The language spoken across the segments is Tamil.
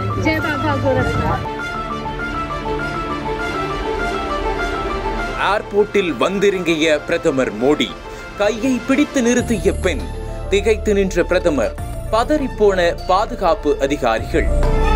जय बाबा गोरखनाथ ஏர்போர்ட்டில் வந்திறங்கிய பிரதமர் மோடி கையை பிடித்து நிறுத்திய பெண் திகைத்து நின்ற பிரதமர் பதறிப்போன பாதுகாப்பு அதிகாரிகள்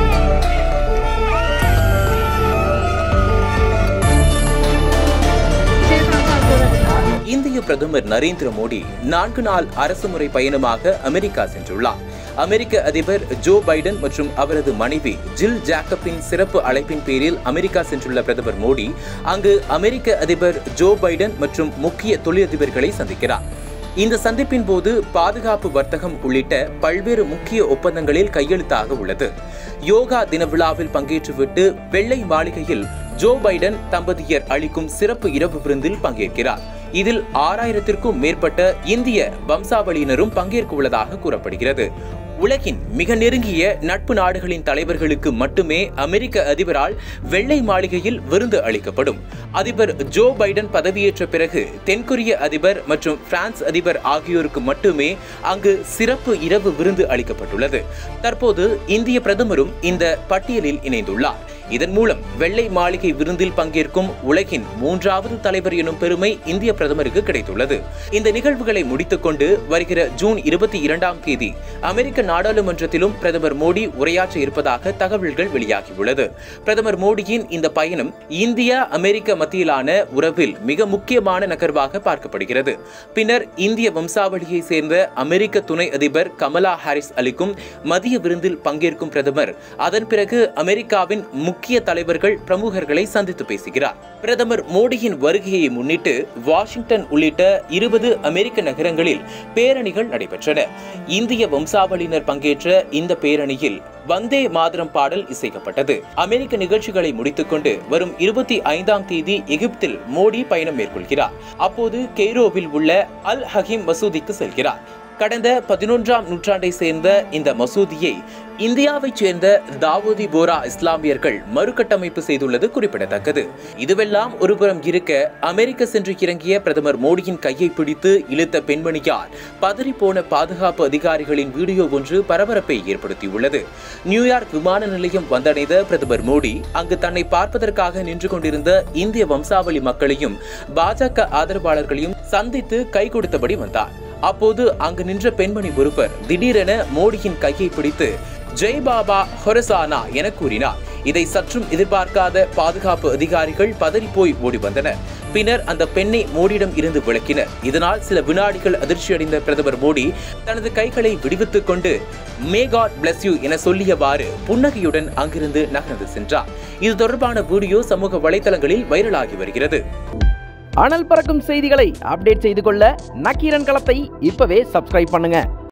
जय बाबा गोरखनाथ இந்திய பிரதமர் நரேந்திர மோடி நான்கு நாள் அரசுமுறை பயணமாக அமெரிக்கா சென்றுள்ளார் அமெரிக்க அதிபர் ஜோ பைடன் மற்றும் அவரது மனைவி ஜில் ஜாக்கப்பின் சிறப்பு அழைப்பின் பேரில் அமெரிக்கா சென்றுள்ள பிரதமர் மோடி அங்கு அமெரிக்க அதிபர் ஜோ பைடன் மற்றும் முக்கிய தொழிலதிபர்களை சந்திக்கிறார் இந்த சந்திப்பின் போது பாதுகாப்பு வர்த்தகம் உள்ளிட்ட பல்வேறு முக்கிய ஒப்பந்தங்களில் கையெழுத்தாக உள்ளது யோகா தின விழாவில் பங்கேற்றுவிட்டு வெள்ளை மாளிகையில் ஜோ பைடன் தம்பதியர் அளிக்கும் சிறப்பு இரவு விருந்தில் பங்கேற்கிறார் இதில் ஆறாயிரத்திற்கும் மேற்பட்ட இந்திய வம்சாவளியினரும் பங்கேற்க உள்ளதாக கூறப்படுகிறது உலகின் மிக நெருங்கிய நட்பு நாடுகளின் தலைவர்களுக்கு மட்டுமே அமெரிக்க அதிபரால் வெள்ளை மாளிகையில் விருந்து அளிக்கப்படும் அதிபர் ஜோ பைடன் பதவியேற்ற பிறகு தென்கொரிய அதிபர் மற்றும் பிரான்ஸ் அதிபர் ஆகியோருக்கு மட்டுமே அங்கு சிறப்பு இரவு விருந்து அளிக்கப்பட்டுள்ளது தற்போது இந்திய பிரதமரும் இந்த பட்டியலில் இணைந்துள்ளார் இதன் மூலம் வெள்ளை மாளிகை விருந்தில் பங்கேற்கும் உலகின் மூன்றாவது தலைவர் எனும் பெருமை இந்திய பிரதமருக்கு கிடைத்துள்ளது இந்த நிகழ்வுகளை முடித்துக்கொண்டு வருகிற ஜூன் இருபத்தி இரண்டாம் தேதி அமெரிக்க நாடாளுமன்றத்திலும் பிரதமர் மோடி உரையாற்ற இருப்பதாக தகவல்கள் வெளியாகியுள்ளது பிரதமர் மோடியின் இந்த பயணம் இந்தியா அமெரிக்க மத்தியிலான உறவில் மிக முக்கியமான நகர்வாக பார்க்கப்படுகிறது பின்னர் இந்திய வம்சாவளியை சேர்ந்த அமெரிக்க துணை அதிபர் கமலா ஹாரிஸ் அளிக்கும் மதிய விருந்தில் பங்கேற்கும் பிரதமர் அதன் பிறகு அமெரிக்காவின் முக்கிய தலைவர்கள் பிரமுகர்களை சந்தித்து பேசுகிறார் பிரதமர் மோடியின் வருகையை முன்னிட்டு வாஷிங்டன் உள்ளிட்ட இருபது அமெரிக்க நகரங்களில் பேரணிகள் நடைபெற்றன இந்திய வம்சாவளியினர் பங்கேற்ற இந்த பேரணியில் வந்தே மாதரம் பாடல் இசைக்கப்பட்டது அமெரிக்க நிகழ்ச்சிகளை முடித்துக்கொண்டு வரும் இருபத்தி ஐந்தாம் தேதி எகிப்தில் மோடி பயணம் மேற்கொள்கிறார் அப்போது கெய்ரோவில் உள்ள அல் ஹகிம் மசூதிக்கு செல்கிறார் கடந்த பதினொன்றாம் நூற்றாண்டை சேர்ந்த இந்த மசூதியை இந்தியாவைச் சேர்ந்த தாவூதி போரா இஸ்லாமியர்கள் மறுகட்டமைப்பு செய்துள்ளது குறிப்பிடத்தக்கது இதுவெல்லாம் ஒருபுறம் இருக்க அமெரிக்க சென்று இறங்கிய பிரதமர் மோடியின் கையை பிடித்து இழுத்த பெண்மணியால் பதறிப்போன பாதுகாப்பு அதிகாரிகளின் வீடியோ ஒன்று பரபரப்பை ஏற்படுத்தியுள்ளது நியூயார்க் விமான நிலையம் வந்தடைந்த பிரதமர் மோடி அங்கு தன்னை பார்ப்பதற்காக நின்று கொண்டிருந்த இந்திய வம்சாவளி மக்களையும் பாஜக ஆதரவாளர்களையும் சந்தித்து கை கொடுத்தபடி வந்தார் அப்போது அங்கு நின்ற பெண்மணி ஒருவர் திடீரென மோடியின் கையை பிடித்து ஜெய் பாபா ஹொரசானா என கூறினார் இதை சற்றும் எதிர்பார்க்காத பாதுகாப்பு அதிகாரிகள் பதறிப்போய் ஓடி வந்தனர் பின்னர் அந்த பெண்ணை மோடியிடம் இருந்து விளக்கினர் இதனால் சில வினாடிகள் அதிர்ச்சியடைந்த பிரதமர் மோடி தனது கைகளை விடுவித்துக் கொண்டு மே காட் பிளஸ் யூ என சொல்லியவாறு புன்னகையுடன் அங்கிருந்து நகர்ந்து சென்றார் இது தொடர்பான வீடியோ சமூக வலைதளங்களில் வைரலாகி வருகிறது அனல் பறக்கும் செய்திகளை அப்டேட் செய்து கொள்ள நக்கீரன் களத்தை இப்பவே சப்ஸ்கிரைப் பண்ணுங்க